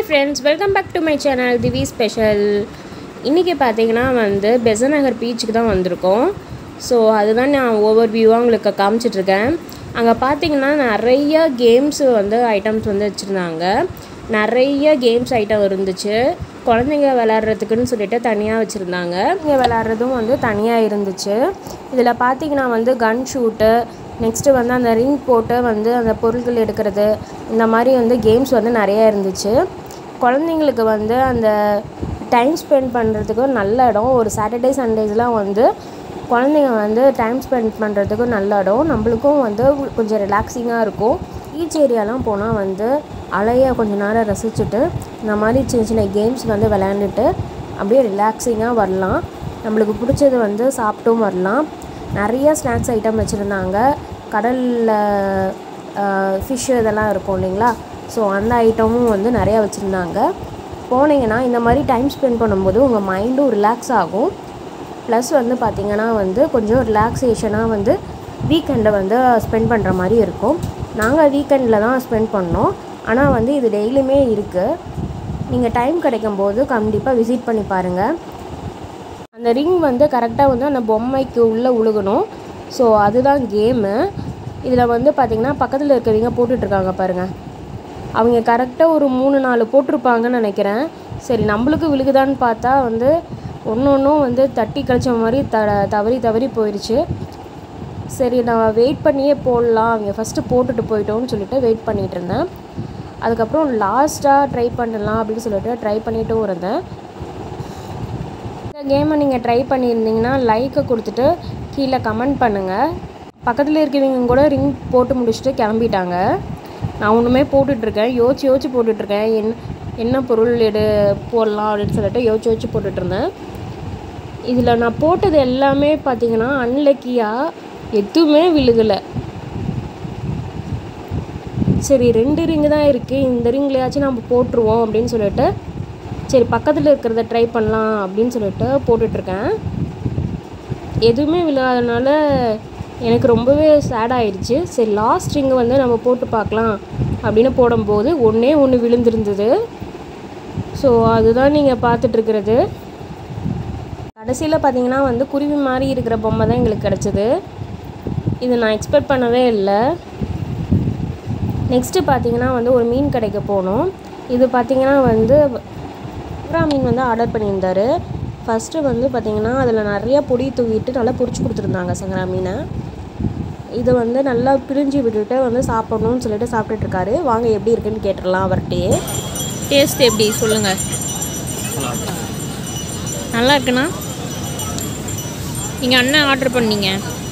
friends welcome back to my channel Divi special இன்றைக்கி பார்த்தீங்கன்னா வந்து பெசநகர் பீச்சுக்கு தான் வந்திருக்கோம் ஸோ அதுதான் நான் ஓவர் வியூவாக உங்களுக்கு காமிச்சிட்ருக்கேன் அங்கே பார்த்தீங்கன்னா நிறைய கேம்ஸ் வந்து ஐட்டம்ஸ் வந்து வச்சுருந்தாங்க நிறைய கேம்ஸ் ஐட்டம் இருந்துச்சு குழந்தைங்க விளாட்றதுக்குன்னு சொல்லிட்டு தனியாக வச்சுருந்தாங்க இங்கே விளாட்றதும் வந்து தனியாக இருந்துச்சு இதில் பார்த்தீங்கன்னா வந்து கன் ஷூட்டு நெக்ஸ்ட்டு வந்து அந்த ரிங் போட்டு வந்து அந்த பொருட்கள் எடுக்கிறது இந்த மாதிரி வந்து கேம்ஸ் வந்து நிறைய இருந்துச்சு குழந்தைங்களுக்கு வந்து அந்த டைம் ஸ்பெண்ட் பண்ணுறதுக்கு நல்ல இடம் ஒரு சாட்டர்டே சண்டேஸ்லாம் வந்து குழந்தைங்க வந்து டைம் ஸ்பெண்ட் பண்ணுறதுக்கு நல்ல இடம் நம்மளுக்கும் வந்து கொஞ்சம் ரிலாக்ஸிங்காக இருக்கும் பீச் ஏரியாலாம் போனால் வந்து அலையை கொஞ்ச நேரம் ரசிச்சுட்டு இந்த மாதிரி சின்ன சின்ன கேம்ஸ் வந்து விளையாண்டுட்டு அப்படியே ரிலாக்ஸிங்காக வரலாம் நம்மளுக்கு பிடிச்சது வந்து சாப்பிட்டும் வரலாம் நிறைய ஸ்நாக்ஸ் ஐட்டம் வச்சுருந்தாங்க கடலில் ஃபிஷ்ஷு இதெல்லாம் இருக்கும் இல்லைங்களா ஸோ அந்த ஐட்டமும் வந்து நிறையா வச்சுருந்தாங்க போனீங்கன்னா இந்த மாதிரி டைம் ஸ்பெண்ட் பண்ணும்போது உங்கள் மைண்டும் ரிலாக்ஸ் ஆகும் ப்ளஸ் வந்து பார்த்திங்கன்னா வந்து கொஞ்சம் ரிலாக்ஸேஷனாக வந்து வீக்கெண்டை வந்து ஸ்பெண்ட் பண்ணுற மாதிரி இருக்கும் நாங்கள் வீக்கெண்டில் தான் ஸ்பெண்ட் பண்ணோம் ஆனால் வந்து இது டெய்லியுமே இருக்குது நீங்கள் டைம் கிடைக்கும்போது கண்டிப்பாக விசிட் பண்ணி பாருங்கள் அந்த ரிங் வந்து கரெக்டாக வந்து அந்த பொம்மைக்கு உள்ளே உழுகணும் ஸோ அதுதான் கேமு இதில் வந்து பார்த்திங்கன்னா பக்கத்தில் இருக்கிறவங்க போட்டுட்ருக்காங்க பாருங்கள் அவங்க கரெக்டாக ஒரு மூணு நாலு போட்டிருப்பாங்கன்னு நினைக்கிறேன் சரி நம்மளுக்கு விழுகுதான்னு பார்த்தா வந்து ஒன்று ஒன்றும் வந்து தட்டி கழிச்ச மாதிரி த தவறி தவறி போயிடுச்சு சரி நான் வெயிட் பண்ணியே போடலாம் அவங்க ஃபஸ்ட்டு போட்டுட்டு போயிட்டோம்னு சொல்லிட்டு வெயிட் பண்ணிகிட்டு இருந்தேன் அதுக்கப்புறம் லாஸ்ட்டாக ட்ரை பண்ணலாம் அப்படின்னு சொல்லிட்டு ட்ரை பண்ணிட்டும் இருந்தேன் இந்த கேமை நீங்கள் ட்ரை பண்ணியிருந்தீங்கன்னா லைக்கை கொடுத்துட்டு கீழே கமெண்ட் பண்ணுங்கள் பக்கத்தில் இருக்கிறவங்க கூட ரிங் போட்டு முடிச்சுட்டு கிளம்பிட்டாங்க நான் ஒன்றுமே போட்டுட்ருக்கேன் யோசிச்சு யோசிச்சு போட்டுட்ருக்கேன் என் என்ன பொருள் எடு போடலாம் அப்படின்னு சொல்லிட்டு யோசிச்சு யோசிச்சு போட்டுட்ருந்தேன் இதில் நான் போட்டது எல்லாமே பார்த்தீங்கன்னா அன்லக்கியாக எதுவுமே விழுகலை சரி ரெண்டு ரிங்கு தான் இருக்குது இந்த ரிங்லையாச்சும் நம்ம போட்டுருவோம் அப்படின்னு சொல்லிட்டு சரி பக்கத்தில் இருக்கிறத ட்ரை பண்ணலாம் அப்படின்னு சொல்லிட்டு போட்டுட்ருக்கேன் எதுவுமே விழாதனால எனக்கு ரொம்பவே சேட் ஆயிடுச்சு சரி லாஸ்ட் ரிங்கு வந்து நம்ம போட்டு பார்க்கலாம் அப்படின்னு போடும்போது ஒன்றே ஒன்று விழுந்திருந்தது ஸோ அதுதான் நீங்கள் பார்த்துட்ருக்கிறது கடைசியில் பார்த்தீங்கன்னா வந்து குருவி மாதிரி இருக்கிற பொம்மை தான் எங்களுக்கு கிடச்சிது இது நான் எக்ஸ்பெக்ட் பண்ணவே இல்லை நெக்ஸ்ட்டு பார்த்தீங்கன்னா வந்து ஒரு மீன் கடைக்கு போனோம் இது பார்த்தீங்கன்னா வந்து புறா மீன் வந்து ஆர்டர் பண்ணியிருந்தாரு ஃபஸ்ட்டு வந்து பார்த்திங்கன்னா அதில் நிறையா பொடி தூவிட்டு நல்லா பொரிச்சு கொடுத்துருந்தாங்க சங்கரா மீனை இதை வந்து நல்லா பிரிஞ்சு விட்டுட்டு வந்து சாப்பிட்ணுன்னு சொல்லிட்டு சாப்பிட்டுட்ருக்காரு வாங்க எப்படி இருக்குன்னு கேட்டுடலாம் அவர்கிட்டயே டேஸ்ட் எப்படி சொல்லுங்கள் நல்லா இருக்குண்ணா நீங்கள் அண்ணன் ஆர்டர் பண்ணீங்க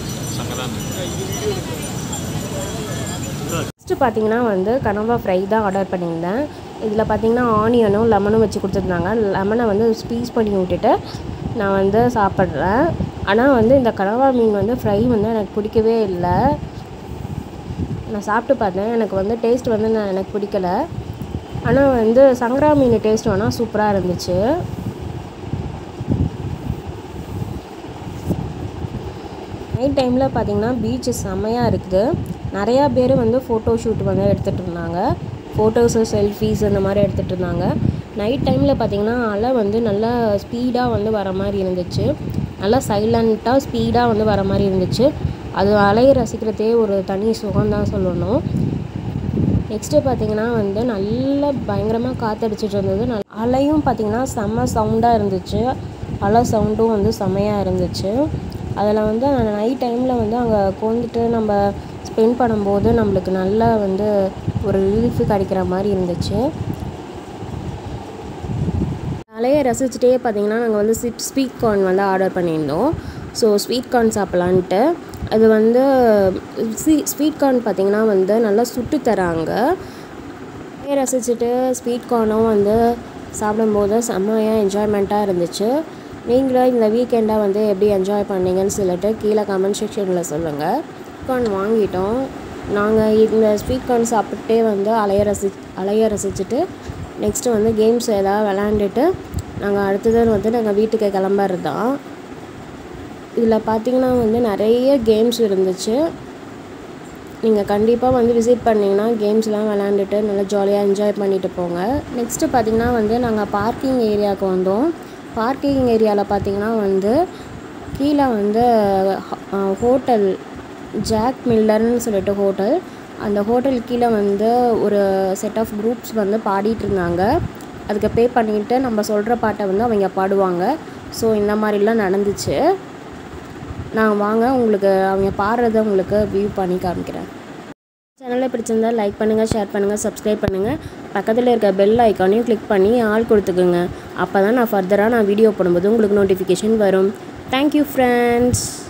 ஃபஸ்ட்டு பார்த்தீங்கன்னா வந்து கனவா ஃப்ரை தான் ஆர்டர் பண்ணியிருந்தேன் இதில் பார்த்தீங்கன்னா ஆனியனும் லெமனும் வச்சு கொடுத்துருந்தாங்க லெமனை வந்து ஸ்பீஸ் பண்ணி விட்டுட்டு நான் வந்து சாப்பிட்றேன் ஆனால் வந்து இந்த கனவா மீன் வந்து ஃப்ரை வந்து எனக்கு பிடிக்கவே இல்லை நான் சாப்பிட்டு பார்த்தேன் எனக்கு வந்து டேஸ்ட் வந்து நான் எனக்கு பிடிக்கல ஆனால் வந்து சங்கரா மீன் டேஸ்ட் வேணால் சூப்பராக இருந்துச்சு நைட் டைமில் பார்த்தீங்கன்னா பீச்சு செம்மையாக இருக்குது நிறையா பேர் வந்து ஃபோட்டோ ஷூட் வந்து எடுத்துகிட்டு இருந்தாங்க ஃபோட்டோஸு செல்ஃபீஸ் இந்த மாதிரி எடுத்துகிட்டு இருந்தாங்க நைட் டைமில் பார்த்திங்கன்னா அலை வந்து நல்லா ஸ்பீடாக வந்து வர மாதிரி இருந்துச்சு நல்லா சைலண்ட்டாக ஸ்பீடாக வந்து வர மாதிரி இருந்துச்சு அது அலையை ரசிக்கிறதே ஒரு தனி சுகம்தான் சொல்லணும் நெக்ஸ்ட்டு பார்த்திங்கன்னா வந்து நல்லா பயங்கரமாக காற்றடிச்சிட்டு இருந்தது நல் அலையும் பார்த்திங்கன்னா செம்ம சவுண்டாக இருந்துச்சு அலை சவுண்டும் வந்து செம்மையாக இருந்துச்சு அதில் வந்து நைட் டைமில் வந்து அங்கே உட்காந்துட்டு நம்ம ஸ்பெண்ட் பண்ணும்போது நம்மளுக்கு நல்லா வந்து ஒரு ரிலீஃப் கிடைக்கிற மாதிரி இருந்துச்சு அலையை ரசிச்சுட்டே பார்த்தீங்கன்னா நாங்கள் வந்து ஸ்வீட் ஸ்வீட் கார்ன் வந்து ஆர்டர் பண்ணியிருந்தோம் ஸோ ஸ்வீட் கார்ன் சாப்பிட்லான்ட்டு அது வந்து ஸ்வீ ஸ்வீட் கார்ன் பார்த்திங்கன்னா வந்து நல்லா சுட்டு தராங்க அலையை ரசிச்சுட்டு ஸ்வீட் கார்னும் வந்து சாப்பிடும்போது செம்மையாக என்ஜாய்மெண்ட்டாக இருந்துச்சு நீங்களும் இந்த வீக்கெண்டை வந்து எப்படி என்ஜாய் பண்ணீங்கன்னு சொல்லிட்டு கீழே கமெண்ட் செக்ஷனில் சொல்லுங்கள் கார்ன் வாங்கிட்டோம் நாங்கள் இந்த ஸ்வீட் கார்ன் சாப்பிட்டே வந்து அலைய ரசி அலைய ரசிச்சுட்டு நெக்ஸ்ட்டு வந்து கேம்ஸ் எதாவது விளாண்டுட்டு நாங்கள் அடுத்தது வந்து நாங்கள் வீட்டுக்கு கிளம்புறது தான் இதில் பார்த்திங்கன்னா வந்து நிறைய கேம்ஸ் இருந்துச்சு நீங்கள் கண்டிப்பாக வந்து விசிட் பண்ணிங்கன்னா கேம்ஸ்லாம் விளாண்டுட்டு நல்லா ஜாலியாக என்ஜாய் பண்ணிட்டு போங்க நெக்ஸ்ட்டு பார்த்திங்கன்னா வந்து நாங்கள் பார்க்கிங் ஏரியாவுக்கு வந்தோம் பார்க்கிங் ஏரியாவில் பார்த்திங்கன்னா வந்து கீழே வந்து ஹோட்டல் ஜாக் மில்லர்னு சொல்லிட்டு ஹோட்டல் அந்த ஹோட்டல் கீழே வந்து ஒரு செட் ஆஃப் குரூப்ஸ் வந்து பாடிட்டு இருந்தாங்க அதுக்கு பே பண்ணிவிட்டு நம்ம சொல்கிற பாட்டை வந்து அவங்க பாடுவாங்க ஸோ இந்த மாதிரிலாம் நடந்துச்சு நான் வாங்க உங்களுக்கு அவங்க பாடுறத உங்களுக்கு வியூ பண்ணி காமிக்கிறேன் சேனலை பிடிச்சிருந்தா லைக் பண்ணுங்கள் ஷேர் பண்ணுங்கள் சப்ஸ்கிரைப் பண்ணுங்கள் பக்கத்தில் இருக்க பெல் ஐக்கானையும் கிளிக் பண்ணி ஆள் கொடுத்துக்குங்க அப்போ தான் நான் ஃபர்தராக நான் வீடியோ போடும்போது உங்களுக்கு நோட்டிஃபிகேஷன் வரும் தேங்க்யூ ஃப்ரெண்ட்ஸ்